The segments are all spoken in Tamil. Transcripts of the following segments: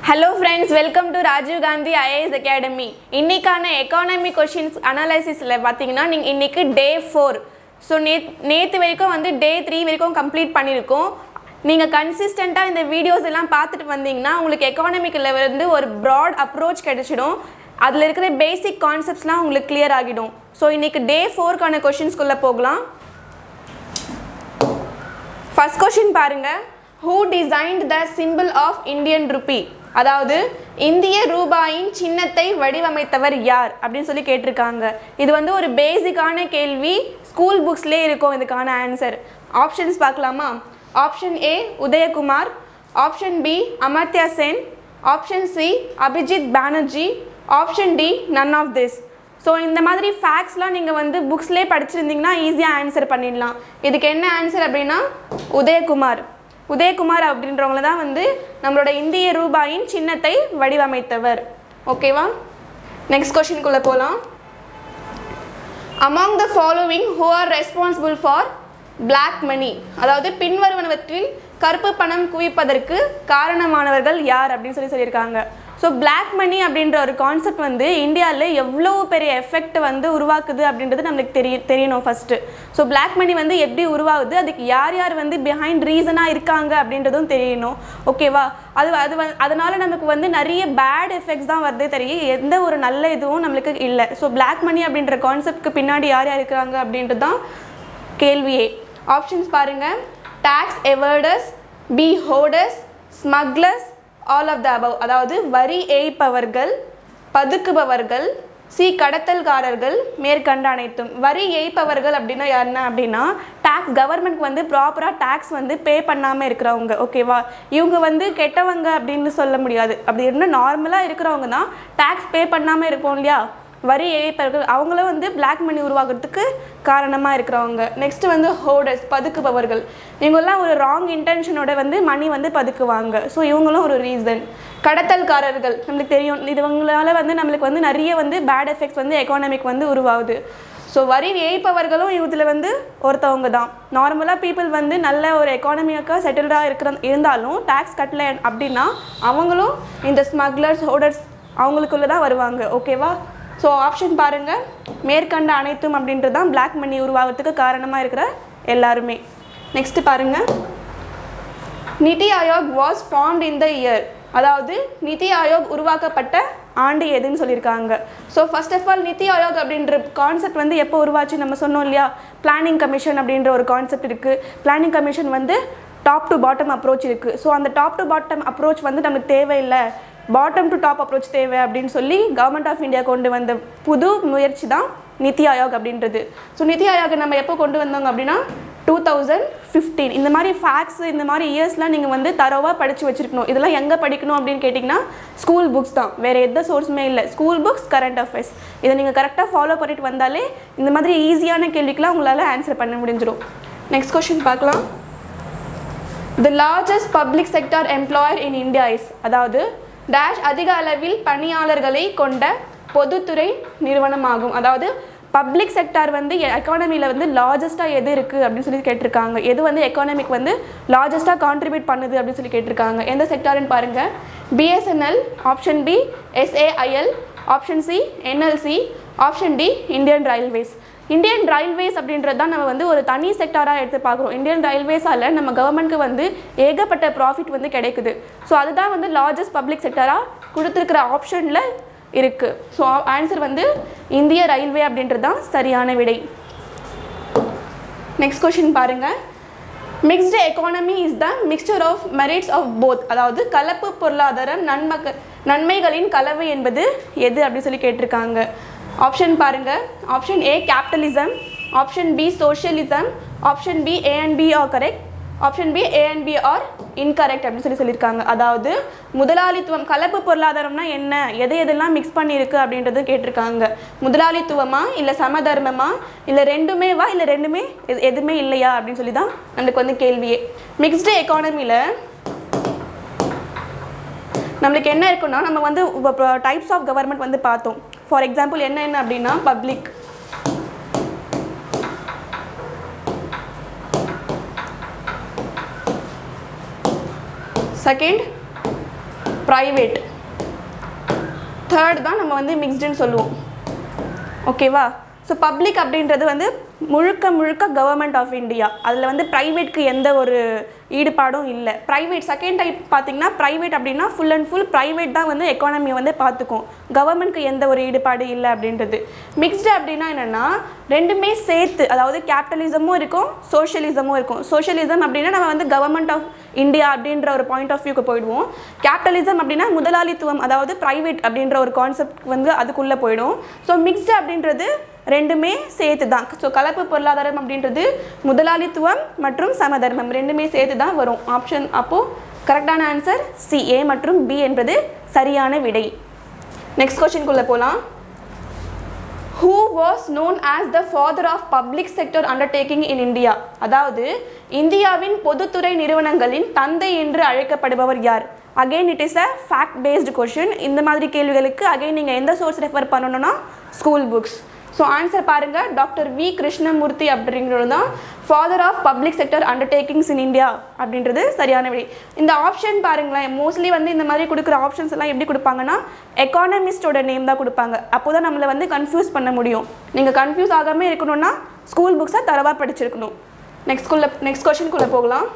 Hello friends welcome to Rajiv Gandhi IAS academy இன்னைக்கான எக்கானமி கொஷின்ஸ் அனாலிசிஸில் பார்த்தீங்கன்னா நீங்கள் இன்னைக்கு டே ஃபோர் ஸோ நே நேற்று வரைக்கும் வந்து டே த்ரீ வரைக்கும் கம்ப்ளீட் பண்ணியிருக்கோம் நீங்கள் கன்சிஸ்டண்ட்டாக இந்த வீடியோஸ் எல்லாம் பார்த்துட்டு வந்தீங்கன்னா உங்களுக்கு எக்கானமிக்கில் வந்து ஒரு ப்ராட் அப்ரோச் கிடைச்சிடும் அதில் இருக்கிற பேசிக் கான்செப்ட்ஸ்லாம் உங்களுக்கு கிளியர் ஆகிடும் ஸோ இன்னைக்கு டே ஃபோர்க்கான கொஷின்ஸ்குள்ளே போகலாம் ஃபர்ஸ்ட் கொஷின் பாருங்க who designed the symbol of Indian rupee அதாவது இந்திய ரூபாயின் சின்னத்தை வடிவமைத்தவர் யார் அப்படின்னு சொல்லி கேட்டிருக்காங்க இது வந்து ஒரு பேசிக்கான கேள்வி ஸ்கூல் புக்ஸ்லேயே இருக்கும் இதுக்கான ஆன்சர் ஆப்ஷன்ஸ் பார்க்கலாமா option A Udayakumar option B Amartya Sen option C Abhijit Banerjee option D none of this so இந்த மாதிரி ஃபேக்ட்ஸ்லாம் நீங்கள் வந்து புக்ஸ்லேயே படிச்சிருந்தீங்கன்னா ஈஸியாக ஆன்சர் பண்ணிடலாம் இதுக்கு என்ன ஆன்சர் அப்படின்னா உதயகுமார் உதயகுமார் அப்படின்றவங்கள தான் வந்து நம்மளோட இந்திய ரூபாயின் சின்னத்தை வடிவமைத்தவர் ஓகேவா நெக்ஸ்ட் கொஷின்குள்ளே போகலாம் among the following who are responsible for black money அதாவது பின்வருவனவற்றில் கருப்பு பணம் குவிப்பதற்கு காரணமானவர்கள் யார் அப்படின்னு சொல்லி சொல்லியிருக்காங்க ஸோ பிளாக் மணி அப்படின்ற ஒரு கான்செப்ட் வந்து இந்தியாவில் எவ்வளோ பெரிய எஃபெக்ட் வந்து உருவாக்குது அப்படின்றது நம்மளுக்கு தெரிய தெரியணும் ஃபஸ்ட்டு ஸோ பிளாக் மணி வந்து எப்படி உருவாகுது அதுக்கு யார் யார் வந்து பிஹைண்ட் ரீசனாக இருக்காங்க அப்படின்றதும் தெரியணும் ஓகேவா அது அது வந்து அதனால் நமக்கு வந்து நிறைய பேட் எஃபெக்ட்ஸ் தான் வருதே தெரியும் எந்த ஒரு நல்ல இதுவும் நம்மளுக்கு இல்லை ஸோ பிளாக் மணி அப்படின்ற கான்செப்ட்க்கு பின்னாடி யார் யார் இருக்கிறாங்க அப்படின்றது தான் கேள்வியே ஆப்ஷன்ஸ் பாருங்கள் டேக்ஸ் எவர்டஸ் B hoarders smugglers all of the above அதாவது வரி ஏய்ப்பவர்கள் பதுக்குபவர்கள் சி கடத்தல்காரர்கள் மேற்கண்ட அனைத்தும் வரி ஏய்ப்பவர்கள் அப்படின்னா யாருன்னா அப்படின்னா டேக்ஸ் கவர்மெண்ட்க்கு வந்து ப்ராப்பராக டேக்ஸ் வந்து பே பண்ணாமல் இருக்கிறவங்க ஓகேவா இவங்க வந்து கெட்டவங்க அப்படின்னு சொல்ல முடியாது அப்படி இருந்தால் நார்மலாக இருக்கிறவங்க தான் டேக்ஸ் பே பண்ணாமல் இருப்போம் இல்லையா வரி ஏய்ப்பவர்கள் அவங்களும் வந்து பிளாக் மணி உருவாகிறதுக்கு காரணமாக இருக்கிறவங்க நெக்ஸ்ட் வந்து ஹோடர்ஸ் பதுக்குபவர்கள் இவங்கெல்லாம் ஒரு ராங் இன்டென்ஷனோட வந்து மணி வந்து பதுக்குவாங்க ஸோ இவங்களும் ஒரு ரீசன் கடத்தல்காரர்கள் நம்மளுக்கு தெரியும் இதுவங்களால வந்து நம்மளுக்கு வந்து நிறைய வந்து பேட் எஃபெக்ட்ஸ் வந்து எக்கானமிக் வந்து உருவாகுது ஸோ வரி ஏய்ப்பவர்களும் இதில் வந்து ஒருத்தவங்க தான் நார்மலாக பீப்புள் வந்து நல்ல ஒரு எக்கானமிக்காக செட்டில்டாக இருக்கிற இருந்தாலும் டேக்ஸ் கட்டல அப்படின்னா அவங்களும் இந்த ஸ்மக்லர்ஸ் ஹோடர்ஸ் அவங்களுக்குள்ள தான் வருவாங்க ஓகேவா ஸோ ஆப்ஷன் பாருங்கள் மேற்கண்ட அனைத்தும் அப்படின்றது தான் பிளாக் மணி உருவாகிறதுக்கு காரணமாக இருக்கிற எல்லாருமே நெக்ஸ்ட் பாருங்கள் NITI Aayog was formed in the year அதாவது நிதி ஆயோக் உருவாக்கப்பட்ட ஆண்டு எதுன்னு சொல்லியிருக்காங்க ஸோ ஃபர்ஸ்ட் ஆஃப் ஆல் நிதி ஆயோக் அப்படின்ற கான்செப்ட் வந்து எப்போ உருவாச்சு நம்ம சொன்னோம் இல்லையா பிளானிங் கமிஷன் அப்படின்ற ஒரு கான்செப்ட் இருக்குது பிளானிங் கமிஷன் வந்து டாப் டு பாட்டம் அப்ரோச் இருக்குது ஸோ அந்த டாப் டு பாட்டம் அப்ரோச் வந்து நமக்கு தேவையில்லை பாட்டம் டு டாப் அப்ரோச் தேவை அப்படின்னு சொல்லி கவர்மெண்ட் ஆஃப் இந்தியா கொண்டு வந்த புது முயற்சி தான் நிதி ஆயோக் அப்படின்றது ஸோ நிதி ஆயோக் நம்ம எப்போ கொண்டு வந்தோங்க அப்படின்னா டூ தௌசண்ட் ஃபிஃப்டீன் இந்த மாதிரி ஃபேக்ட்ஸ் இந்த மாதிரி இயர்ஸ்லாம் நீங்கள் வந்து தரோவாக படித்து வச்சுருக்கணும் இதெல்லாம் எங்கே படிக்கணும் அப்படின்னு கேட்டிங்கன்னா ஸ்கூல் புக்ஸ் தான் வேறு எந்த சோர்ஸுமே இல்லை ஸ்கூல் புக்ஸ் கரண்ட் அஃபேர்ஸ் இதை நீங்கள் கரெக்டாக ஃபாலோ பண்ணிட்டு வந்தாலே இந்த மாதிரி ஈஸியான கேள்விக்கெலாம் உங்களால் ஆன்சர் பண்ண முடிஞ்சிடும் நெக்ஸ்ட் கொஷின் பார்க்கலாம் the largest public sector employer in India is அதாவது டேஷ் அதிக அளவில் பணியாளர்களை கொண்ட பொதுத்துறை நிறுவனமாகும் அதாவது பப்ளிக் செக்டார் வந்து எக்கானமியில் வந்து லார்ஜஸ்ட்டாக எது இருக்குது அப்படின்னு சொல்லி கேட்டிருக்காங்க எது வந்து எக்கானமிக் வந்து லார்ஜஸ்ட்டாக கான்ட்ரிபியூட் பண்ணுது அப்படின்னு சொல்லி கேட்டிருக்காங்க எந்த செக்டார்னு பாருங்கள் BSNL option B SAIL option C NLC option D Indian Railways Indian Railways அப்படின்றது தான் நம்ம வந்து ஒரு தனி செக்டாராக எடுத்து பார்க்குறோம் இந்தியன் ரயில்வேஸால் நம்ம கவர்மெண்ட்க்கு வந்து ஏகப்பட்ட ப்ராஃபிட் வந்து கிடைக்குது ஸோ அதுதான் வந்து லார்ஜஸ்ட் பப்ளிக் செக்டாராக கொடுத்துருக்கிற ஆப்ஷனில் இருக்குது ஸோ ஆன்சர் வந்து இந்திய ரயில்வே அப்படின்றது தான் சரியான விடை நெக்ஸ்ட் கொஷின் பாருங்கள் mixed economy is the mixture of merits of both அதாவது கலப்பு பொருளாதாரம் நன்மக நன்மைகளின் கலவை என்பது எது அப்படின்னு சொல்லி கேட்டிருக்காங்க ஆப்ஷன் பாருங்கள் option A capitalism option B socialism option B A and B are correct option B A and B are incorrect அப்படின்னு சொல்லி சொல்லியிருக்காங்க அதாவது முதலாளித்துவம் கலப்பு பொருளாதாரம்னா என்ன எதை எதெல்லாம் மிக்ஸ் பண்ணியிருக்கு அப்படின்றது கேட்டிருக்காங்க முதலாளித்துவமா இல்லை சமதர்மமா இல்லை ரெண்டுமேவா இல்லை ரெண்டுமே எது- எதுவுமே இல்லையா அப்படின்னு சொல்லி தான் நம்மளுக்கு வந்து கேள்வியே மிக்ஸ்டு எக்கானமியில் நம்மளுக்கு என்ன இருக்குன்னா நம்ம வந்து டைப்ஸ் ஆஃப் கவர்மெண்ட் வந்து பார்த்தோம் ஃபார் எக்ஸாம்பிள் என்ன என்ன அப்படின்னா பப்ளிக் செகண்ட் ப்ரைவேட் தேர்ட் தான் நம்ம வந்து மிக்ஸ்டுன்னு சொல்லுவோம் ஓகேவா ஸோ பப்ளிக் அப்படின்றது வந்து முழுக்க முழுக்க கவர்மெண்ட் ஆஃப் இந்தியா அதில் வந்து ப்ரைவேட்க்கு எந்த ஒரு ஈடுபாடும் இல்லை ப்ரைவேட் செகண்ட் டைப் பார்த்தீங்கன்னா ப்ரைவேட் அப்படின்னா ஃபுல் அண்ட் ஃபுல் ப்ரைவேட் தான் வந்து எக்கானமியை வந்து பார்த்துக்கும் கவர்மெண்ட்க்கு எந்த ஒரு ஈடுபாடு இல்லை அப்படின்றது மிக்ஸ்டு அப்படின்னா என்னென்னா ரெண்டுமே சேர்த்து அதாவது கேபிட்டலிசமும் இருக்கும் சோஷியலிசமும் இருக்கும் சோஷியலிசம் அப்படின்னா நம்ம வந்து கவர்மெண்ட் ஆஃப் இந்தியா அப்படின்ற ஒரு பாயிண்ட் ஆஃப் வியூக்கு போயிடுவோம் கேபிட்டலிசம் அப்படின்னா முதலாளித்துவம் அதாவது ப்ரைவேட் அப்படின்ற ஒரு கான்செப்ட் வந்து அதுக்குள்ளே போயிடும் ஸோ மிக்ஸ்டு அப்படின்றது ரெண்டுமே சேர்த்து தான் ஸோ கலப்பு பொருளாதாரம் அப்படின்றது முதலாளித்துவம் மற்றும் சமதர்மம் ரெண்டுமே சேர்த்து தான் வரும் ஆப்ஷன் அப்போது கரெக்டான ஆன்சர் சி ஏ மற்றும் பி என்பது சரியான விடை நெக்ஸ்ட் கொஸ்டின்குள்ளே போகலாம் who was known as the father of public sector undertaking in India அதாவது இந்தியாவின் பொதுத்துறை நிறுவனங்களின் தந்தை என்று அழைக்கப்படுபவர் யார் again it is a fact based question இந்த மாதிரி கேள்விகளுக்கு அகைன் நீங்கள் எந்த சோர்ஸ் ரெஃபர் பண்ணணும்னா ஸ்கூல் புக்ஸ் ஸோ ஆன்சர் பாருங்க டாக்டர் வி கிருஷ்ணமூர்த்தி அப்படிங்கிறது தான் father of public sector undertakings in India அப்படின்றது சரியான விடை இந்த ஆப்ஷன் பாருங்களேன் மோஸ்ட்லி வந்து இந்த மாதிரி கொடுக்குற ஆப்ஷன்ஸ் எல்லாம் எப்படி கொடுப்பாங்கன்னா எக்கானமிஸ்டோட நேம் தான் கொடுப்பாங்க அப்போ தான் நம்மளை வந்து கன்ஃபியூஸ் பண்ண முடியும் நீங்கள் கன்ஃபியூஸ் ஆகாமல் இருக்கணும்னா ஸ்கூல் புக்ஸை தரவாக படிச்சிருக்கணும் நெக்ஸ்ட் குள்ள நெக்ஸ்ட் கொஷின்குள்ளே போகலாம்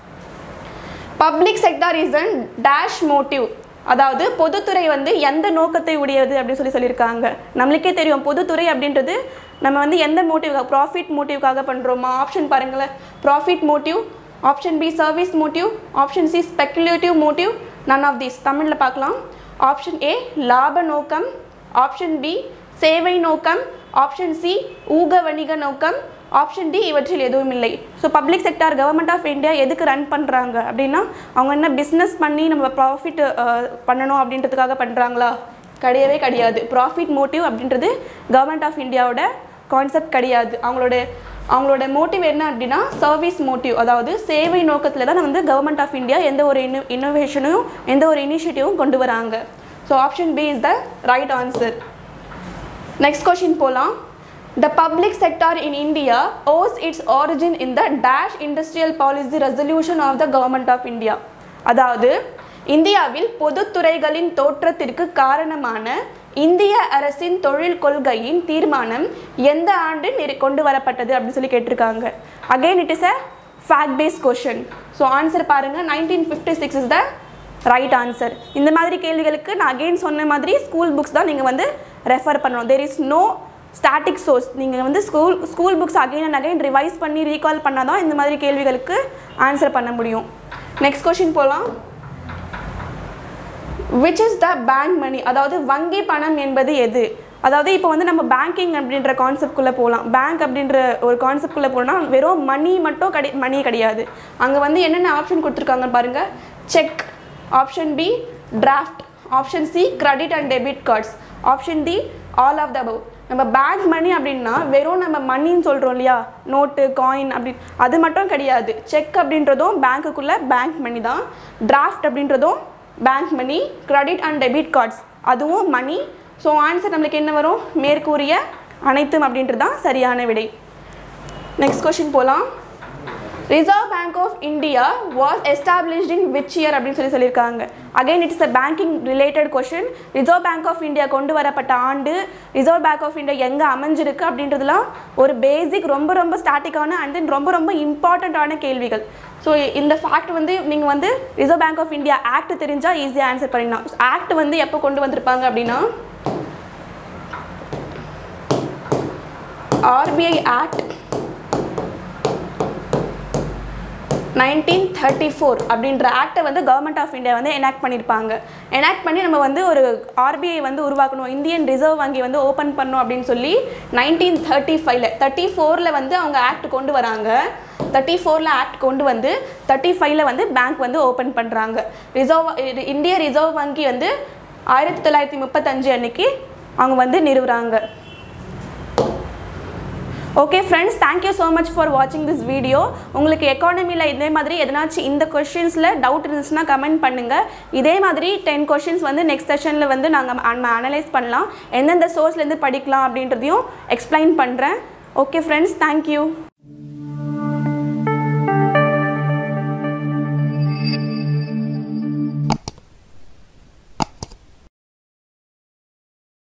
public sector is an dash motive அதாவது பொதுத்துறை வந்து எந்த நோக்கத்தை உடையது அப்படின்னு சொல்லி சொல்லியிருக்காங்க நம்மளுக்கே தெரியும் பொதுத்துறை அப்படின்றது நம்ம வந்து எந்த மோட்டிவ்காக ப்ராஃபிட் மோட்டிவ்காக பண்ணுறோமா ஆப்ஷன் பாருங்களேன் profit motive option B service motive option C speculative motive none of these தமிழில் பார்க்கலாம் ஆப்ஷன் ஏ லாப நோக்கம் ஆப்ஷன் பி சேவை நோக்கம் ஆப்ஷன் சி ஊக வணிக நோக்கம் ஆப்ஷன் டி இவற்றில் எதுவும் இல்லை so public sector government of India எதுக்கு ரன் பண்ணுறாங்க அப்படின்னா அவங்க என்ன பிஸ்னஸ் பண்ணி நம்ம ப்ராஃபிட் பண்ணணும் அப்படின்றதுக்காக பண்ணுறாங்களா கிடையவே கிடையாது ப்ராஃபிட் மோட்டிவ் அப்படின்றது கவர்மெண்ட் ஆஃப் இந்தியாவோட கான்செப்ட் கிடையாது அவங்களோட அவங்களோட மோட்டிவ் என்ன அப்படின்னா சர்வீஸ் மோட்டிவ் அதாவது சேவை நோக்கத்தில் தான் வந்து கவர்மெண்ட் ஆஃப் இந்தியா எந்த ஒரு இன்னோ இன்னோவேஷனும் எந்த ஒரு இனிஷியேட்டிவும் கொண்டு வராங்க so option B is the right answer next question போகலாம் The public sector in India owes its origin in the dash industrial policy resolution of the government of India. அதாவது இந்தியாவில் பொதுத்துறைகளின் தோற்றத்திற்கு காரணமான இந்திய அரசின் தொழில் கொள்கையின் தீர்மானம் எந்த ஆண்டு நிறு கொண்டு வரப்பட்டது அப்படின்னு சொல்லி கேட்டிருக்காங்க again it is a fact based question so answer பாருங்கள் nineteen fifty six is the right answer இந்த மாதிரி கேள்விகளுக்கு நான் அகெயின் சொன்ன மாதிரி ஸ்கூல் புக்ஸ் தான் நீங்கள் வந்து ரெஃபர் பண்ணணும் there is no static source நீங்கள் வந்து school school books again and again revise பண்ணி ரீகால் பண்ணால் தான் இந்த மாதிரி கேள்விகளுக்கு ஆன்சர் பண்ண முடியும் நெக்ஸ்ட் கொஷின் போகலாம் which is the bank money அதாவது வங்கி பணம் என்பது எது அதாவது இப்போ வந்து நம்ம பேங்கிங் அப்படின்ற கான்செப்ட்குள்ளே போகலாம் பேங்க் அப்படின்ற ஒரு கான்செப்ட்குள்ளே போனால் வெறும் மணி மட்டும் கிடை மணி கிடையாது அங்கே வந்து என்னென்ன ஆப்ஷன் கொடுத்துருக்காங்க பாருங்கள் cheque option B draft option C credit and debit cards option D all of the above நம்ம பேங்க் மணி அப்படின்னா வெறும் நம்ம மணின்னு சொல்கிறோம் இல்லையா நோட்டு காயின் அப்படி அது மட்டும் கிடையாது செக் அப்படின்றதும் பேங்க்குள்ளே பேங்க் மணி தான் டிராஃப்ட் அப்படின்றதும் bank money credit and debit cards அதுவும் மணி ஸோ ஆன்சர் நம்மளுக்கு என்ன வரும் மேற்கூறிய அனைத்தும் அப்படின்றது தான் சரியான விடை நெக்ஸ்ட் கொஷின் போகலாம் Reserve Bank of India was established in which year அப்படின்னு சொல்லி சொல்லியிருக்காங்க again it's a banking related question Reserve Bank of India கொண்டு வரப்பட்ட ஆண்டு ரிசர்வ் பேங்க் ஆஃப் இந்தியா எங்கே அமைஞ்சிருக்கு அப்படின்றதுலாம் ஒரு பேசிக் ரொம்ப ரொம்ப ஸ்டாட்டிக்கான அண்ட் தென் ரொம்ப ரொம்ப இம்பார்ட்டண்ட்டான கேள்விகள் ஸோ இந்த ஃபேக்ட் வந்து நீங்கள் வந்து Reserve Bank of India act தெரிஞ்சால் ஈஸியாக ஆன்சர் பண்ணிடலாம் ஆக்ட் வந்து எப்போ கொண்டு வந்திருப்பாங்க அப்படின்னா RBI act nineteen thirty four அப்படின்ற ஆக்டை வந்து கவர்மெண்ட் ஆஃப் இந்தியா வந்து எனாக்ட் பண்ணியிருப்பாங்க எனாக்ட் பண்ணி நம்ம வந்து ஒரு ஆர்பிஐ வந்து உருவாக்கணும் இந்தியன் ரிசர்வ் வங்கி வந்து ஓப்பன் பண்ணணும் அப்படின்னு சொல்லி நைன்டீன் தேர்ட்டி ஃபைவ்ல தேர்ட்டி ஃபோரில் வந்து அவங்க ஆக்ட் கொண்டு வராங்க தேர்ட்டி ஃபோரில் ஆக்ட் கொண்டு வந்து தேர்ட்டி ஃபைவ்ல வந்து பேங்க் வந்து ஓப்பன் பண்ணுறாங்க ரிசர்வ் இந்திய ரிசர்வ் வங்கி வந்து ஆயிரத்தி தொள்ளாயிரத்தி முப்பத்தஞ்சு அன்னைக்கு அவங்க வந்து நிறுவுறாங்க okay friends thank you so much for வாட்சிங் திஸ் வீடியோ உங்களுக்கு எக்கானமியில் இதே மாதிரி எதனாச்சும் இந்த கொஷின்ஸில் டவுட் இருந்துச்சுன்னா கமெண்ட் பண்ணுங்கள் இதே மாதிரி டென் கொஷின்ஸ் வந்து நெக்ஸ்ட் செஷனில் வந்து நாங்கள் அனலைஸ் பண்ணலாம் எந்தெந்த சோர்ஸ்லேருந்து படிக்கலாம் அப்படின்றதையும் எக்ஸ்பிளைன் பண்ணுறேன் ஓகே ஃப்ரெண்ட்ஸ் தேங்க்யூ